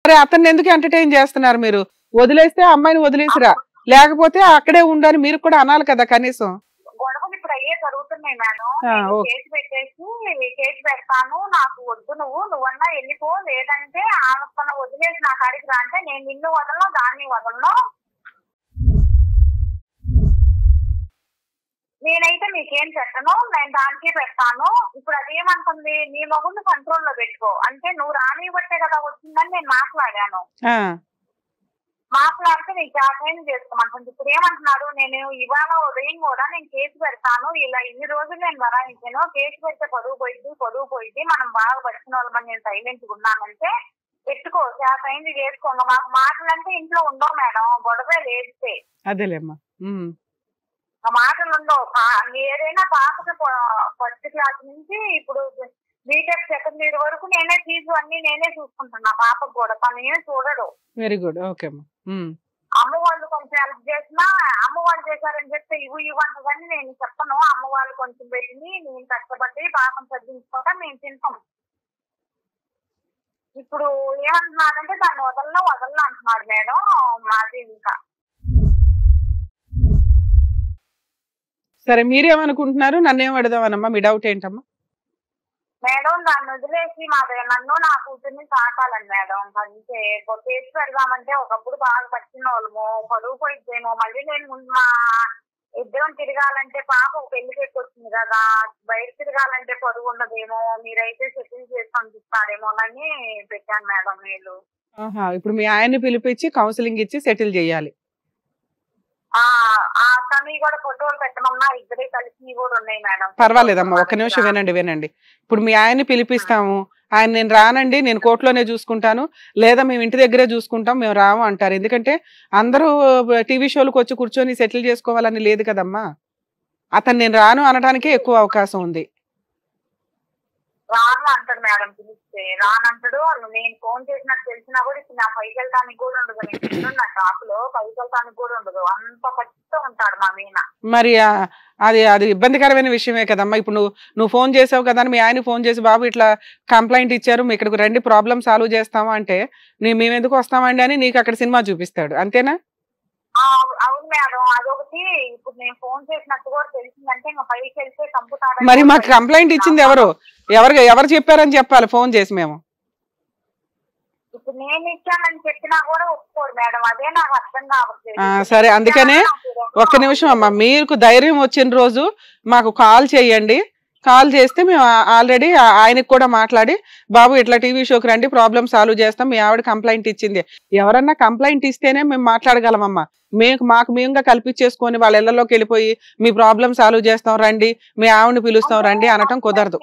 మరి అతన్ని ఎందుకు ఎంటర్టైన్ చేస్తున్నారు మీరు వదిలేస్తే ఆ అమ్మాయిని వదిలేసిరా లేకపోతే అక్కడే ఉండని మీరు కూడా అనాలి కదా కనీసం గొడవలు ఇప్పుడు అయ్యే జరుగుతున్నాయి మేడం ఆ, నేను ఓకే. కేసు పెట్టేసి కేసు పెడతాను నాకు వద్దు నువ్వు నువ్వన్నా వెళ్ళిపో లేదంటే ఆమె వదిలేసి నా కాడికి రా అంటే నేను నిన్ను వదలను దాన్ని వదలను నేనైతే నీకేం పెట్టను నేను దానికే పెడతాను ఇప్పుడు అదేమంటుంది నీ మగుని కంట్రోల్ లో పెట్టుకో అంటే నువ్వు రానివ్వట్టే కదా వచ్చిందని నేను మాట్లాడాను ఆ, మాట్లాడితే నీకు జాగ్రత్త చేసుకోమంటుంది ఇప్పుడు ఏమంటున్నాడు నేను ఇవాళ ఉదయం కూడా నేను కేసు పెడతాను ఇలా ఇన్ని రోజులు నేను వరాయించాను కేసు పెడితే పొదువు పోయింది పొదువు పోయింది మనం బాగా పడిచిన వాళ్ళమని నేను సైలెంట్ ఉన్నానంటే పెట్టుకో చేతైంది చేసుకోండి మాకు మాటలంటే ఇంట్లో ఉండవు మేడం గొడవే లేస్తే అదేలేమ్మా ఉమ్, ఆ మాటలు ఉండవు పా- ఏదైనా పాపకి ఫస్ట్ క్లాస్ నుంచి ఇప్పుడు బీటెక్ సెకండ్ ఇయర్ వరకు నేనే ఫీజు అన్ని నేనే చూసుకుంటున్నా పాపకు కూడా తను ఏం చూడడు వెరీ గుడ్ ఓకే అమ్మా ఉమ్, అమ్మ వాళ్ళు కొంచెం హెల్ప్ చేసినా అమ్మ వాళ్ళు చేశారని చెప్తే ఇవ్వు ఇవ్వంటుందని నేను చెప్పను అమ్మ వాళ్ళు కొంచెం పెట్టింది నేను కష్టపడి పాపం చదివించుకోవడం మేము తింటాం ఇప్పుడు ఏమంటున్నాడంటే దాన్ని వదలను వదలను అంటున్నాడు మేడం మాది ఇంకా సరే మీరేమనుకుంటున్నారు నన్నేం అడుగుదామనమ్మా మీ డౌట్ ఏంటమ్మా మేడం దాన్ని వదిలేసి మా నన్ను నా కూతుర్ని తాకాలని మేడం అంతే కేసు పెడదామంటే ఒకప్పుడు బాగా పట్టిన వాళ్ళము పరువు పోయిద్దేమో మళ్ళీ నేను ముందు మా ఇద్దరం తిరగాలంటే పాప పెళ్లి వచ్చింది కదా బయట తిరగాలంటే పరువు ఉండదేమో మీరైతే సెటిల్ చేసి పంపిస్తారేమోనని పెట్టాను మేడం మీరు ఆహా ఇప్పుడు మీ ఆయన్ని పిలిపించి కౌన్సిలింగ్ ఇచ్చి సెటిల్ చేయాలి ఆ ఆ తను కూడా ఫోటోలు పెట్టమన్నా ఇద్దరే కలిసి కూడా ఉన్నాయి మేడం పర్వాలేదమ్మా ఒక్క నిమిషం వినండి వినండి ఇప్పుడు మీ ఆయన్ని పిలిపిస్తాము ఆయన నేను రానండి నేను కోర్టులోనే చూసుకుంటాను లేదా మేము ఇంటి దగ్గరే చూసుకుంటాం మేము రాము అంటారు ఎందుకంటే అందరూ టీవీ షోలకు వచ్చి కూర్చొని సెటిల్ చేసుకోవాలని లేదు కదమ్మా అతను నేను రాను అనడానికే ఎక్కువ అవకాశం ఉంది రాను అంటాడు మేడం పిలిస్తే రానంటాడు వాళ్ళు నేను ఫోన్ చేసినట్టు తెలిసినా కూడా ఇప్పుడు నా పైకి వెళ్ళటానికి కూడా ఉండదు నేను తిన్నున్న షాప్ లో పైకి వెళ్ళటానికి కూడా ఉండదు అంత పచ్చితో ఉంటాడు మా మీన మరి ఆ, అది అది ఇబ్బందికరమైన విషయమే కదమ్మా ఇప్పుడు నువ్వు నువ్వు ఫోన్ చేసావు కదా అని మీ ఆయన ఫోన్ చేసి బాబు ఇట్లా కంప్లైంట్ ఇచ్చారు మీ ఇక్కడికి రండి ప్రాబ్లం సాల్వ్ చేస్తాము అంటే నీ మేము ఎందుకు వస్తామండి అని నీకు అక్కడ సినిమా చూపిస్తాడు అంతేనా ఆ, అవును మేడం అదొకటి ఇప్పుడు నేను ఫోన్ చేసినట్టు కూడా తెలిసిందంటే ఇంకా పైకి వెళ్తే చంపుతాడు మరి మాకు కంప్లైంట్ ఇచ్చింది ఎవరు ఎవరు ఎవరు చెప్పారని చెప్పాలి ఫోన్ చేసి మేము ఇప్పుడు నేను ఇచ్చానని చెప్పినా కూడా ఒప్పుకోడు మేడం అదే నాకు అర్థం కావట్లేదు ఆ, సరే అందుకనే ఒక్క నిమిషం అమ్మా మీకు ధైర్యం వచ్చిన రోజు మాకు కాల్ చేయండి కాల్ చేస్తే మేము ఆల్రెడీ ఆయనకు కూడా మాట్లాడి బాబు ఇట్లా టీవీ షోకి రండి ప్రాబ్లమ్ సాల్వ్ చేస్తాం మీ ఆవిడ కంప్లైంట్ ఇచ్చింది ఎవరన్నా కంప్లైంట్ ఇస్తేనే మేము మాట్లాడగలమమ్మా మేము మాకు మేముగా కల్పించేసుకొని వాళ్ళ ఇళ్లలోకి వెళ్ళిపోయి మీ ప్రాబ్లమ్ సాల్వ్ చేస్తాం రండి మీ ఆవిడని పిలుస్తాం రండి అనటం కుదరదు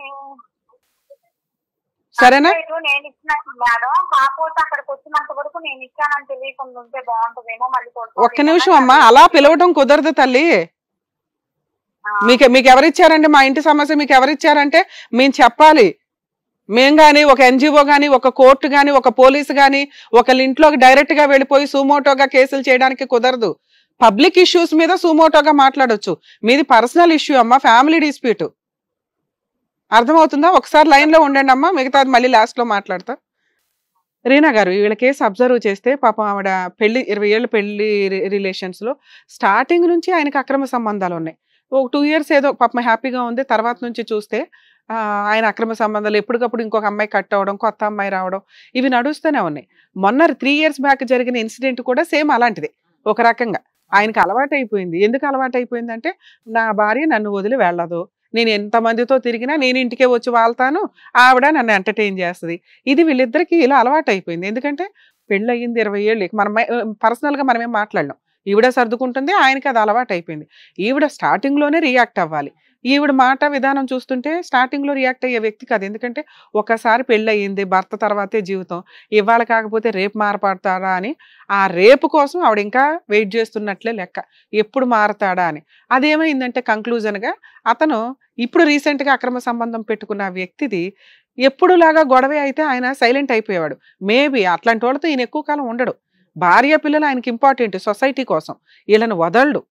సరేనా అంటే ఇటు నేను ఇచ్చినట్టు మేడం కాకపోతే అక్కడికి వచ్చినంత వరకు నేను ఇచ్చానని తెలియకుండా ఉంటే బాగుంటుందేమో మళ్ళీ కొడతారేమో ఒక్క నిమిషం అమ్మా అలా పిలవటం కుదరదు తల్లి ఆ, మీకు మీకు ఎవరిచ్చారండి మా ఇంటి సమస్య మీకు ఎవరిచ్చారంటే మేము చెప్పాలి మేం కానీ ఒక ఎన్జిఓ కానీ ఒక కోర్టు కానీ ఒక పోలీసు కానీ ఒకళ్ళ ఇంట్లోకి డైరెక్ట్ గా వెళ్ళిపోయి సుమోటోగా కేసులు చేయడానికి కుదరదు పబ్లిక్ ఇష్యూస్ మీద సుమోటోగా మాట్లాడొచ్చు మీది పర్సనల్ ఇష్యూ అమ్మా ఫ్యామిలీ డిస్ప్యూట్ అర్థమవుతుందా ఒకసారి లైన్ లో ఉండండి అమ్మా మిగతాది మళ్ళీ లాస్ట్ లో మాట్లాడతా రీనా గారు వీళ్ళ కేసు అబ్జర్వ్ చేస్తే పాపం ఆవిడ పెళ్లి ఇరవై ఏళ్ళ పెళ్లి రిలేషన్స్ లో స్టార్టింగ్ నుంచి ఆయనకి అక్రమ సంబంధాలు ఉన్నాయి ఒక టూ ఇయర్స్ ఏదో పాపం హ్యాపీగా ఉంది తర్వాత నుంచి చూస్తే ఆ, ఆయన అక్రమ సంబంధాలు ఎప్పటికప్పుడు ఇంకొక అమ్మాయి కట్ అవ్వడం కొత్త అమ్మాయి రావడం ఇవి నడుస్తూనే ఉన్నాయి మొన్న త్రీ ఇయర్స్ బ్యాక్ జరిగిన ఇన్సిడెంట్ కూడా సేమ్ అలాంటిది ఒక రకంగా ఆయనకి అలవాటు అయిపోయింది ఎందుకు అలవాటు అయిపోయిందంటే నా భార్య నన్ను వదిలి వెళ్ళదు నేను ఎంతమందితో తిరిగినా నేను ఇంటికే వచ్చి వాళ్తాను ఆవిడ నన్ను ఎంటర్టైన్ చేస్తుంది ఇది వీళ్ళిద్దరికి ఇలా అలవాటు అయిపోయింది ఎందుకంటే పెళ్ళి అయ్యింది ఇరవై ఏళ్ళు ఇక మనం పర్సనల్గా మనమేం మాట్లాడలేం ఈవిడ సర్దుకుంటుంది ఆయనకి అది అలవాటు అయిపోయింది ఈవిడ స్టార్టింగ్లోనే రియాక్ట్ అవ్వాలి ఈవిడ మాట విధానం చూస్తుంటే స్టార్టింగ్లో రియాక్ట్ అయ్యే వ్యక్తి కాదు ఎందుకంటే ఒకసారి పెళ్ళి అయ్యింది భర్త తర్వాతే జీవితం ఇవాళ కాకపోతే రేపు మారపడతాడా అని ఆ రేపు కోసం ఆవిడ ఇంకా వెయిట్ చేస్తున్నట్లే లెక్క ఎప్పుడు మారతాడా అని అదేమైందంటే కంక్లూజన్గా అతను ఇప్పుడు రీసెంట్గా అక్రమ సంబంధం పెట్టుకున్న వ్యక్తిది ఎప్పుడులాగా గొడవ అయితే ఆయన సైలెంట్ అయిపోయేవాడు మేబీ అట్లాంటి వాళ్ళతో ఈయన ఎక్కువ కాలం ఉండడు భార్య పిల్లలు ఆయనకి ఇంపార్టెంట్ సొసైటీ కోసం వీళ్ళని వదలడు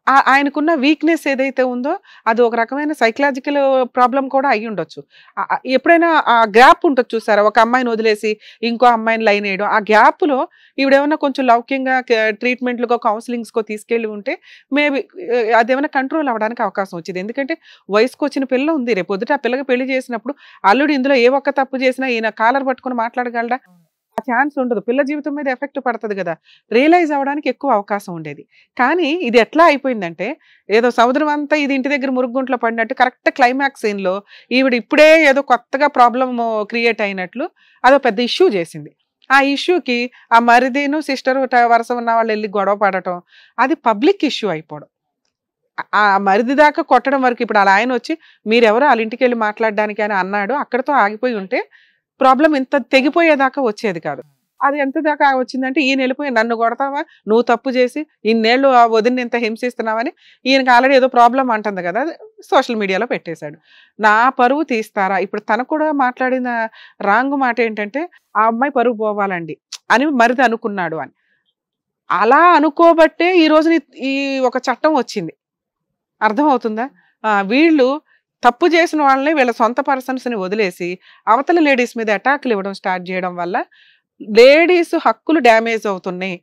ఆ- ఆయనకున్న వీక్నెస్ ఏదైతే ఉందో అది ఒక రకమైన సైకలాజికల్ ప్రాబ్లం కూడా అయి ఉండొచ్చు ఆ- ఆ- ఎప్పుడైనా ఆ గ్యాప్ ఉంటుంది చూసారా ఒక అమ్మాయిని వదిలేసి ఇంకో అమ్మాయిని లైన్ వేయడం ఆ గ్యాప్లో ఈవిడేమన్నా కొంచెం లౌక్యంగా ట్రీట్మెంట్లకో కౌన్సిలింగ్స్కో తీసుకెళ్ళి ఉంటే మేబీ అదేమైనా కంట్రోల్ అవ్వడానికి అవకాశం వచ్చింది ఎందుకంటే వయసుకు వచ్చిన పిల్ల ఉంది రేపు పొద్దుట ఆ పిల్లకి పెళ్లి చేసినప్పుడు అల్లుడు ఇందులో ఏ ఒక్క తప్పు చేసినా ఈయన కాలర్ పట్టుకొని మాట్లాడగలడా ఆ ఛాన్స్ ఉండదు పిల్ల జీవితం మీద ఎఫెక్ట్ పడుతుంది కదా రియలైజ్ అవ్వడానికి ఎక్కువ అవకాశం ఉండేది కానీ ఇది ఎట్లా అయిపోయిందంటే ఏదో సముద్రం అంతా ఇది ఇంటి దగ్గర మురుగుంట్లో పడినట్టు కరెక్ట్ క్లైమాక్స్ సీన్లో ఈవిడ ఇప్పుడే ఏదో కొత్తగా ప్రాబ్లం క్రియేట్ అయినట్లు అదో పెద్ద ఇష్యూ చేసింది ఆ ఇష్యూకి ఆ మరిదిను సిస్టర్ వరుస ఉన్న వాళ్ళు వెళ్ళి గొడవ పడటం అది పబ్లిక్ ఇష్యూ అయిపోవడం ఆ- ఆ మరిది దాకా కొట్టడం వరకు ఇప్పుడు అలా ఆయన వచ్చి మీరెవరో వాళ్ళ ఇంటికి వెళ్ళి మాట్లాడడానికి అని అన్నాడు అక్కడతో ఆగిపోయి ఉంటే ప్రాబ్లం ఇంత తెగిపోయేదాకా వచ్చేది కాదు అది ఎంత దాకా వచ్చిందంటే ఈయన వెళ్ళిపోయి నన్ను కొడతావా నువ్వు తప్పు చేసి ఇన్నేళ్ళు ఆ వదిన ఇంత హింసిస్తున్నావని ఈయనకి ఆల్రెడీ ఏదో ప్రాబ్లం అంటుంది కదా సోషల్ మీడియాలో పెట్టేశాడు నా పరువు తీస్తారా ఇప్పుడు తను కూడా మాట్లాడిన రాంగ్ మాట ఏంటంటే ఆ అమ్మాయి పరువు పోవాలండి అని మరిది అనుకున్నాడు అని అలా అనుకోబట్టే ఈ రోజు ఈ ఒక చట్టం వచ్చింది అర్థమవుతుందా ఆ, వీళ్ళు తప్పు చేసిన వాళ్ళని వీళ్ళ సొంత పర్సన్స్ని వదిలేసి అవతల లేడీస్ మీద అటాక్లు ఇవ్వడం స్టార్ట్ చేయడం వల్ల లేడీస్ హక్కులు డ్యామేజ్ అవుతున్నాయి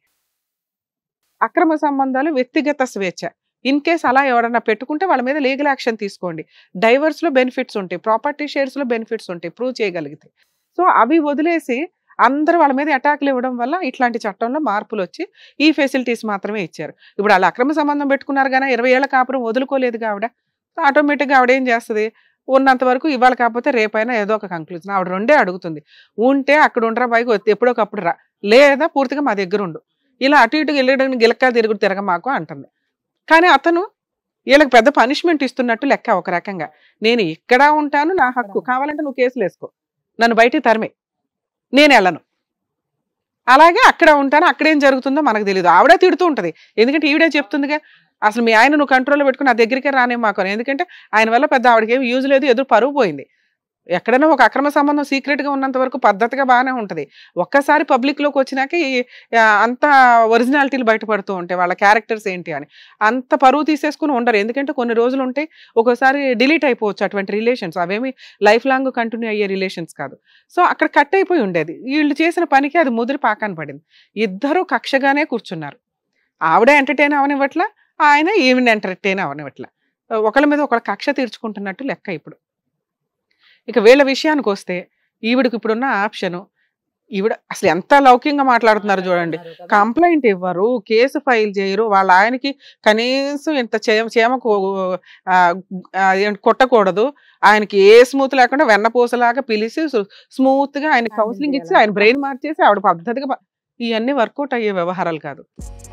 అక్రమ సంబంధాలు వ్యక్తిగత స్వేచ్ఛ ఇన్ కేస్ అలా ఎవరన్నా పెట్టుకుంటే వాళ్ళ మీద లీగల్ యాక్షన్ తీసుకోండి డైవర్స్ లో బెనిఫిట్స్ ఉంటాయి ప్రాపర్టీ షేర్స్ లో బెనిఫిట్స్ ఉంటాయి ప్రూవ్ చేయగలిగితే సో అవి వదిలేసి అందరూ వాళ్ళ మీద అటాక్లు ఇవ్వడం వల్ల ఇట్లాంటి చట్టంలో మార్పులు వచ్చి ఈ ఫెసిలిటీస్ మాత్రమే ఇచ్చారు ఇప్పుడు వాళ్ళు అక్రమ సంబంధం పెట్టుకున్నారు కానీ ఇరవై ఏళ్ళ కాపురం వదులుకోలేదు ఆవిడ ఆటోమేటిక్గా ఆవిడ ఏం చేస్తుంది ఉన్నంత వరకు ఇవాళ కాకపోతే రేపైనా ఏదో ఒక కంక్లూజన్ ఆవిడ రెండే అడుగుతుంది ఉంటే అక్కడ ఉండరా పైకి ఎప్పుడో ఒకప్పుడు రా లేదా పూర్తిగా మా దగ్గర ఉండు ఇలా అటు ఇటు వెళ్ళడం గిలక్క తిరుగుడు తిరగ మాకు అంటుంది కానీ అతను వీళ్ళకి పెద్ద పనిష్మెంట్ ఇస్తున్నట్టు లెక్క ఒక రకంగా నేను ఇక్కడ ఉంటాను నా హక్కు కావాలంటే నువ్వు కేసులు వేసుకో నన్ను బయటికి తరిమే నేను వెళ్ళను అలాగే అక్కడ ఉంటాను అక్కడేం జరుగుతుందో మనకు తెలియదు ఆవిడే తిడుతూ ఉంటుంది ఎందుకంటే ఈవిడే చెప్తుందిగా అసలు మీ ఆయన నువ్వు కంట్రోల్లో పెట్టుకుని నా దగ్గరికి రానే మాకు అని. ఎందుకంటే ఆయన వల్ల పెద్ద ఆవిడకి ఏం యూజ్ లేదు ఎదురు పరువు పోయింది ఎక్కడైనా ఒక అక్రమ సంబంధం secret గా ఉన్నంత వరకు పద్ధతిగా బాగానే ఉంటుంది ఒక్కసారి public లోకి వచ్చినాక ఈ, ఆ, అంత ఒరిజినాలిటీలు బయటపడుతూ ఉంటాయి వాళ్ళ క్యారెక్టర్స్ ఏంటి అని అంత పరువు తీసేసుకుని ఉండరు ఎందుకంటే కొన్ని రోజులు ఉంటే ఒక్కోసారి డిలీట్ అయిపోవచ్చు అటువంటి రిలేషన్స్ అవేమి లైఫ్ లాంగ్ కంటిన్యూ అయ్యే రిలేషన్స్ కాదు సో అక్కడ కట్ అయిపోయి ఉండేది వీళ్ళు చేసిన పనికి అది ముదిరి పాకాన పడింది ఇద్దరు కక్షగానే కూర్చున్నారు ఆవిడ ఎంటర్టైన్ అవనివ్వట్ల ఆయన ఈవిని ఎంటర్టైన్ అవనివ్వట్ల ఒకళ్ళ మీద ఒకళ్ళ కక్ష తీర్చుకుంటున్నట్టు లెక్క ఇప్పుడు ఇక వీళ్ళ విషయానికి వస్తే ఈవిడకి ఇప్పుడున్న ఆప్షను ఈవిడ అసలు ఎంత లౌక్యంగా మాట్లాడుతున్నారు చూడండి కంప్లైంట్ ఇవ్వరు కేసు ఫైల్ చేయరు వాళ్ళ ఆయనకి కనీసం ఇంత చేమ చేమకు ఆ, ఆ, ఏంటి కొట్టకూడదు ఆయనకి ఏ స్మూత్ లేకుండా వెన్నపూసలాగా పిలిచి స్మూత్ గా ఆయన కౌన్సిలింగ్ ఇచ్చి ఆయన బ్రెయిన్ మార్చేసి ఆవిడ పద్ధతిగా ప- ఇవన్నీ వర్కౌట్ అయ్యే వ్యవహారాలు కాదు